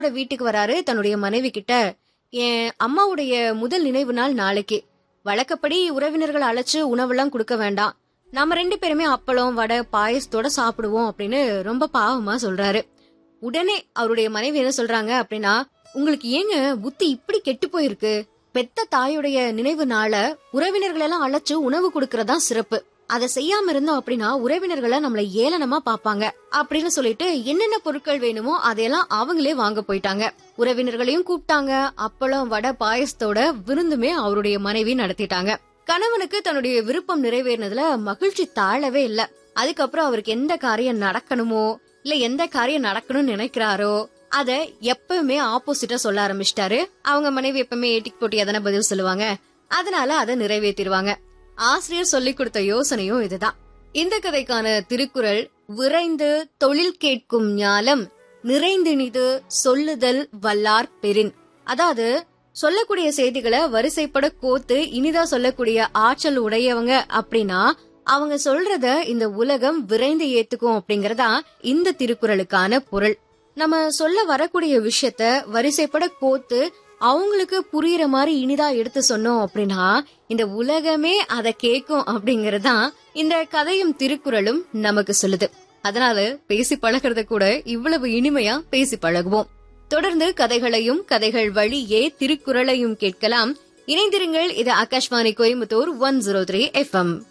வீட்டுக்கு வராரு தன்னுடைய மனைவி கிட்ட என் அம்மாவுடைய முதல் நினைவு நாள் நாளைக்கு வழக்கப்படி உறவினர்கள் அழைச்சு உணவெல்லாம் கொடுக்க வேண்டாம் நம்ம ரெண்டு பேருமே அப்பளம் வடை பாயசத்தோட சாப்பிடுவோம் அப்படின்னு ரொம்ப பாவமா சொல்றாரு உடனே அவருடைய மனைவி என்ன சொல்றாங்க அப்படின்னா உங்களுக்கு ஏங்க புத்தி இப்படி கெட்டு போயிருக்கு பெத்த தாயுடைய நினைவு நாள உறவினர்கள் எல்லாம் அழைச்சு உணவு கொடுக்கறதா சிறப்பு அதை செய்யாம இருந்தோம் அப்படின்னா உறவினர்களை நம்மள ஏளனமா பாப்பாங்க அப்படின்னு சொல்லிட்டு என்னென்ன பொருட்கள் வேணுமோ அதையெல்லாம் அவங்களே வாங்க போயிட்டாங்க உறவினர்களையும் கூப்பிட்டாங்க அப்பளம் வடை பாயசத்தோட விருந்துமே அவருடைய மனைவி நடத்திட்டாங்க கணவனுக்கு தன்னுடைய விருப்பம் நிறைவேறினதுல மகிழ்ச்சி தாழவே இல்ல அதுக்கப்புறம் அவருக்கு எந்த காரியம் நடக்கணுமோ இல்ல எந்த காரியம் நடக்கணும்னு நினைக்கிறாரோ அத எப்பவுமே ஆப்போசிட்டா சொல்ல ஆரம்பிச்சிட்டாரு அவங்க மனைவி எப்பவுமே ஏட்டிக்கு போட்டி எதனா பதில் சொல்லுவாங்க அதனால அதை நிறைவேற்றிடுவாங்க ஆசிரியர் சொல்லிக் கொடுத்த யோசனையும் இதுதான் இந்த கதைக்கான திருக்குறள் விரைந்து தொழில் கேட்கும் ஞாலம் நிறைந்தினிது சொல்லுதல் வல்லார் பெறின் அதாவது சொல்லக்கூடிய செய்திகளை வரிசைப்பட கோத்து இனிதா சொல்லக்கூடிய ஆற்றல் உடையவங்க அப்படின்னா அவங்க சொல்றத இந்த உலகம் விரைந்து ஏத்துக்கும் அப்படிங்கறதா இந்த திருக்குறளுக்கான பொருள் நம்ம சொல்ல வரக்கூடிய விஷயத்த வரிசைப்பட கோத்து அவங்களுக்கு புரியுற மாதிரி இனிதா எடுத்து சொன்னோம் அப்படின்னா இந்த உலகமே அதை கேட்கும் அப்படிங்கறதா இந்த கதையும் திருக்குறளும் நமக்கு சொல்லுது அதனால பேசி பழகிறத கூட இவ்வளவு இனிமையா பேசி பழகுவோம் தொடர்ந்து கதைகளையும் கதைகள் வழியே திருக்குறளையும் கேட்கலாம் இணைந்திருங்கள் இது Akashvani Coimbatore one zero three FM